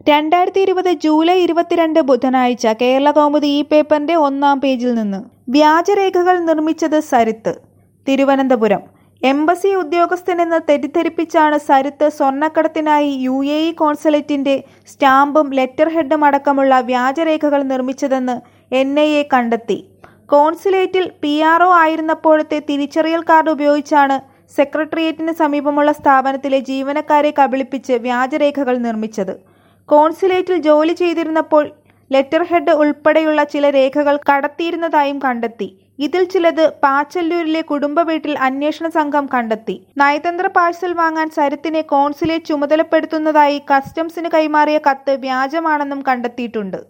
രണ്ടായിരത്തി ഇരുപത് ജൂലൈ ഇരുപത്തിരണ്ട് ബുധനാഴ്ച കേരള കൗമുദി ഈ പേപ്പറിന്റെ ഒന്നാം പേജിൽ നിന്ന് വ്യാജരേഖകൾ നിർമ്മിച്ചത് സരിത്ത് തിരുവനന്തപുരം എംബസി ഉദ്യോഗസ്ഥനെന്ന് തെറ്റിദ്ധരിപ്പിച്ചാണ് സരിത്ത് സ്വർണ്ണക്കടത്തിനായി യു എ ഇ കോൺസുലേറ്റിന്റെ സ്റ്റാമ്പും ലെറ്റർ ഹെഡും അടക്കമുള്ള വ്യാജരേഖകൾ നിർമ്മിച്ചതെന്ന് എൻ ഐ എ കണ്ടെത്തി കോൺസുലേറ്റിൽ പി ആർ ഒ ആയിരുന്നപ്പോഴത്തെ തിരിച്ചറിയൽ കാർഡ് ഉപയോഗിച്ചാണ് സെക്രട്ടേറിയറ്റിന് സമീപമുള്ള സ്ഥാപനത്തിലെ ജീവനക്കാരെ കബളിപ്പിച്ച് വ്യാജരേഖകൾ നിർമ്മിച്ചത് കോൺസുലേറ്റിൽ ജോലി ചെയ്തിരുന്നപ്പോൾ ലെറ്റർ ഹെഡ് ഉൾപ്പെടെയുള്ള ചില രേഖകൾ കടത്തിയിരുന്നതായും കണ്ടെത്തി ഇതിൽ ചിലത് പാച്ചല്ലൂരിലെ കുടുംബ വീട്ടിൽ അന്വേഷണ സംഘം കണ്ടെത്തി നയതന്ത്ര പാഴ്സൽ വാങ്ങാൻ സരിത്തിനെ കോൺസുലേറ്റ് ചുമതലപ്പെടുത്തുന്നതായി കസ്റ്റംസിന് കൈമാറിയ കത്ത് വ്യാജമാണെന്നും കണ്ടെത്തിയിട്ടുണ്ട്